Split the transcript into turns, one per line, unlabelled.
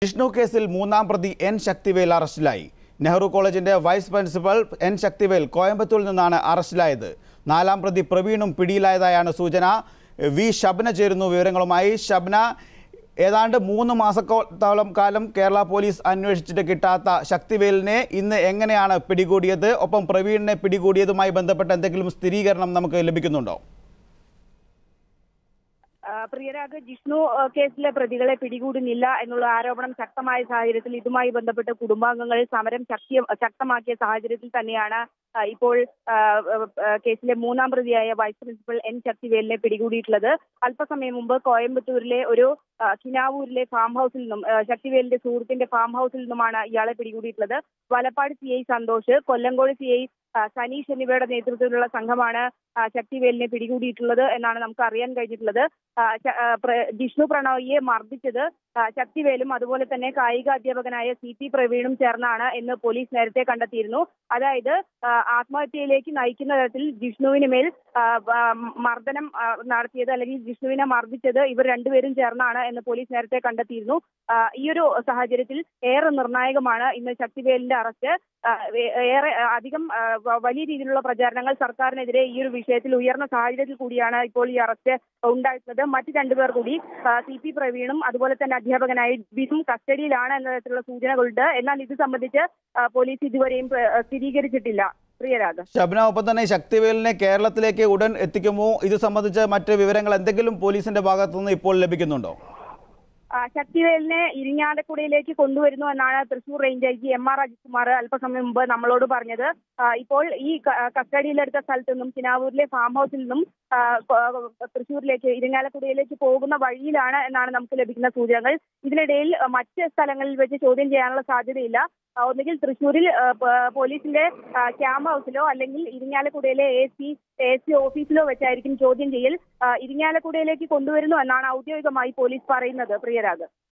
വിഷ്ണു കേസിൽ മൂന്നാം പ്രതി എൻ ശക്തിവേൽ അറസ്റ്റിലായി നെഹ്റു കോളേജിന്റെ വൈസ് പ്രിൻസിപ്പൽ എൻ ശക്തിവേൽ കോയമ്പത്തൂരിൽ നിന്നാണ് അറസ്റ്റിലായത് നാലാം പ്രതി പ്രവീണും പിടിയിലായതായാണ് സൂചന വി ഷബ്ന ചേരുന്നു വിവരങ്ങളുമായി ഷബ്ന ഏതാണ്ട് മൂന്ന് മാസത്തോളം കാലം കേരള പോലീസ് അന്വേഷിച്ചിട്ട് കിട്ടാത്ത ശക്തിവേലിനെ ഇന്ന് എങ്ങനെയാണ് പിടികൂടിയത് ഒപ്പം പ്രവീണിനെ പിടികൂടിയതുമായി ബന്ധപ്പെട്ട എന്തെങ്കിലും സ്ഥിരീകരണം നമുക്ക് ലഭിക്കുന്നുണ്ടോ
ആ, പ്രിയരാഗ് ജിഷ്ണു ആ, കേസിലെ പ്രതികളെ പിടികൂടുന്നില്ല എന്നുള്ള ആരോപണം ശക്തമായ സാഹചര്യത്തിൽ ഇതുമായി ബന്ധപ്പെട്ട് കുടുംബാംഗങ്ങൾ സമരം ശക്തി ശക്തമാക്കിയ സാഹചര്യത്തിൽ തന്നെയാണ് ആ, ഇപ്പോൾ ആ, ആ, കേസിലെ മൂന്നാം പ്രതിയായ വൈസ് പ്രിൻസിപ്പൽ എൻ ശക്തിവേലിനെ പിടികൂടിയിട്ടുള്ളത് അല്പസമയം മുമ്പ് കോയമ്പത്തൂരിലെ ഒരു ആ, കിനാവൂരിലെ ഫാം ഹൗസിൽ നിന്നും ആ, ശക്തിവേലിന്റെ സുഹൃത്തിന്റെ ഫാം ഹൗസിൽ നിന്നുമാണ് ഇയാളെ പിടികൂടിയിട്ടുള്ളത് വലപ്പാട് സി ഐ സന്തോഷ് കൊല്ലങ്കോട് സി ഐ ആ, സനീഷ് എന്നിവയുടെ നേതൃത്വത്തിലുള്ള സംഘമാണ് ആ, ശക്തിവേലിനെ പിടികൂടിയിട്ടുള്ളത് എന്നാണ് നമുക്ക് അറിയാൻ കഴിഞ്ഞിട്ടുള്ളത് ആ, ശ- ആ, പ്ര- ജിഷ്ണു പ്രണോയിയെ മർദ്ദിച്ചത് ആ, ശക്തിവേലും അതുപോലെ തന്നെ കായിക അധ്യാപകനായ സി പി പ്രവീണും ചേർന്നാണ് എന്ന് പോലീസ് നേരത്തെ കണ്ടെത്തിയിരുന്നു അതായത് ആ, ആത്മഹത്യയിലേക്ക് നയിക്കുന്ന തരത്തിൽ ജിഷ്ണുവിന് മേൽ ആ, ആ, മർദ്ദനം ആ, നടത്തിയത് അല്ലെങ്കിൽ ജിഷ്ണുവിനെ മർദ്ദിച്ചത് ഇവർ രണ്ടുപേരും ചേർന്നാണ് എന്ന് പോലീസ് നേരത്തെ കണ്ടെത്തിയിരുന്നു ആ, ഈ ഒരു സാഹചര്യത്തിൽ ഏറെ നിർണായകമാണ് ഇന്ന് ശക്തിവേലിന്റെ അറസ്റ്റ് ആ, ഏ- ഏറെ ആ, അധികം ആ, വ- വലിയ രീതിയിലുള്ള പ്രചാരണങ്ങൾ സർക്കാരിനെതിരെ ഈ ഒരു വിഷയത്തിൽ ഉയർന്ന സാഹചര്യത്തിൽ കൂടിയാണ് ഇപ്പോൾ ഈ അറസ്റ്റ് ഉണ്ടായിട്ടുള്ളത് മറ്റു രണ്ടുപേർ കൂടി സി പി പ്രവീണും അതുപോലെ തന്നെ അധ്യാപകനായ ബിനും കസ്റ്റഡിയിലാണ് എന്ന തരത്തിലുള്ള സൂചനകളുണ്ട് എന്നാൽ ഇത് സംബന്ധിച്ച് ആ, പോലീസ് ഇതുവരെയും ആ, സ്ഥിരീകരിച്ചിട്ടില്ല പ്രിയരാഗ്
ഷബ്ന ഒപ്പം തന്നെ ശക്തിവേലിനെ കേരളത്തിലേക്ക് ഉടൻ എത്തിക്കുമോ ഇത് സംബന്ധിച്ച് മറ്റ് വിവരങ്ങൾ എന്തെങ്കിലും പോലീസിന്റെ ഭാഗത്തുനിന്ന് ഇപ്പോൾ ലഭിക്കുന്നുണ്ടോ
ആ, ശക്തിവേലിനെ ഇരിങ്ങാലക്കുടയിലേക്ക് കൊണ്ടുവരുന്നു എന്നാണ് Thrissur range I G M R Ajithkumar അല്പസമയം മുമ്പ് നമ്മളോട് പറഞ്ഞത് ആ, ഇപ്പോൾ ഈ ക- കസ്റ്റഡിയിലെടുത്ത സ്ഥലത്തു നിന്നും ചിനാവൂരിലെ ഫാം ഹൗസിൽ നിന്നും ആ, കൊ- തൃശൂരിലേക്ക് ഇരിങ്ങാലക്കുടയിലേക്ക് പോകുന്ന വഴിയിലാണ് എന്നാണ് നമുക്ക് ലഭിക്കുന്ന സൂചനകൾ ഇതിനിടയിൽ ആ, മറ്റ് സ്ഥലങ്ങളിൽ വെച്ച് ചോദ്യം ചെയ്യാനുള്ള സാധ്യതയില്ല ആ, ഒന്നുകിൽ തൃശൂരിൽ ആ, പ- പോലീസിന്റെ ആ, ക്യാമ്പ് ഹൗസിലോ അല്ലെങ്കിൽ ഇരിങ്ങാലക്കുടയിലെ എ സി എ സി ഓഫീസിലോ വെച്ചായിരിക്കും ചോദ്യം ചെയ്യൽ ആ, ഇരിങ്ങാലക്കുടയിലേക്ക് കൊണ്ടുവരുന്നു എന്നാണ് ഔദ്യോഗികമായി പോലീസ് പറയുന്നത് പ്രിയരാഗ്